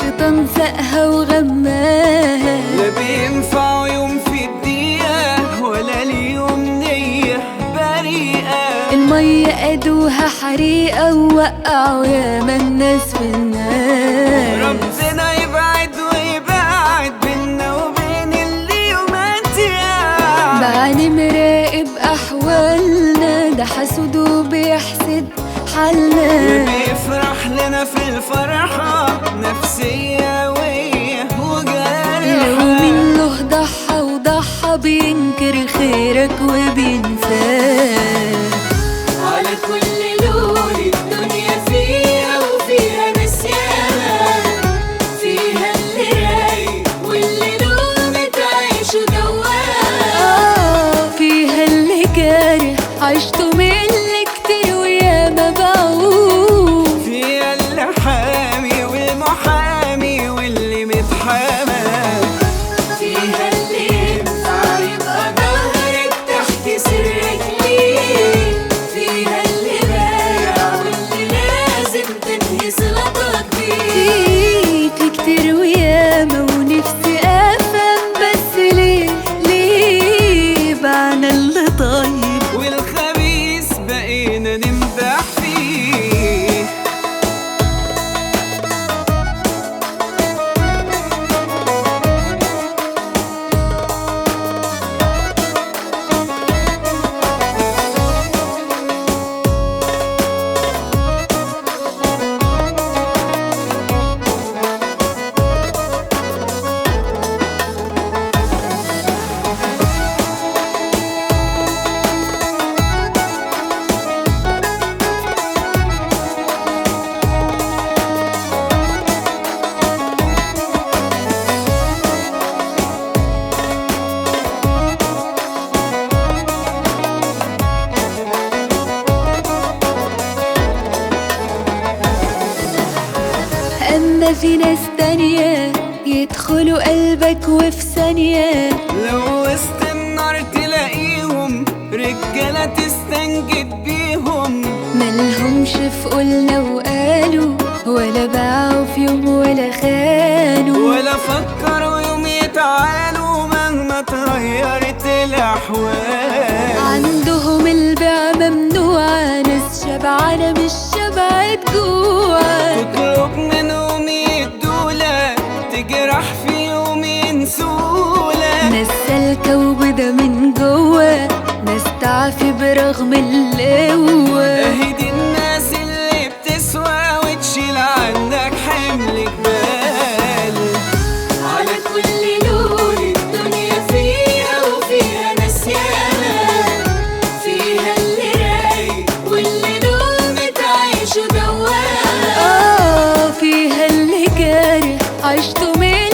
الشيطان سقها وغماها لا بينفع يوم في الدقيقة ولا اليوم نية بريئة المية أدوها حريقة ووقعوا ياما الناس في النار ربنا يبعد ويبعد بينا وبين اللي يوماتيا بعاني مراقب أحوالنا ده حسود وبيحسد حالنا بيفرح لنا في الفرحة نفسية ويه لو وجارحة مين له ضحى وضحى بينكر خيرك وبينساه على كل لون الدنيا فيها وفيها نسيان فيها اللي رايق واللي له متعيش جواه آه فيها اللي جارح عشته من اللي كتير وياما باعوه فيها اللي حامي والمحامي واللي متحامى فيها اللي ينفع يبقى ظهرك تحت سرك ليه فيها اللي بايع واللي لازم تنهي صلتك بيه في في كتير وياما ونفسي افهم بس ليه ليه بعنا اللي طيب والخبيث بقينا نمدح فيه اما في ناس تانية يدخلوا قلبك وفي ثانية لو وسط النار تلاقيهم رجالة تستنجد بيهم ملهمش في قولنا وقالوا ولا باعوا في يوم ولا خانوا ولا فكروا يوم يتعالوا مهما اتغيرت الأحوال عندهم البيع ممنوع ناس شبعانة مش شبعت جوع تطلب منهم يدولك تجرح في يوم ينسولك ناس سالكة وبدا من جوه ناس تعافي برغم القوة اهي دي الناس اللي بتسوى وتشيل عنك حمل جبال على كل لون الدنيا فيها وفيها نسيان فيها اللي رايق واللي له متعيش جواه اه فيها اللي جارح عشته من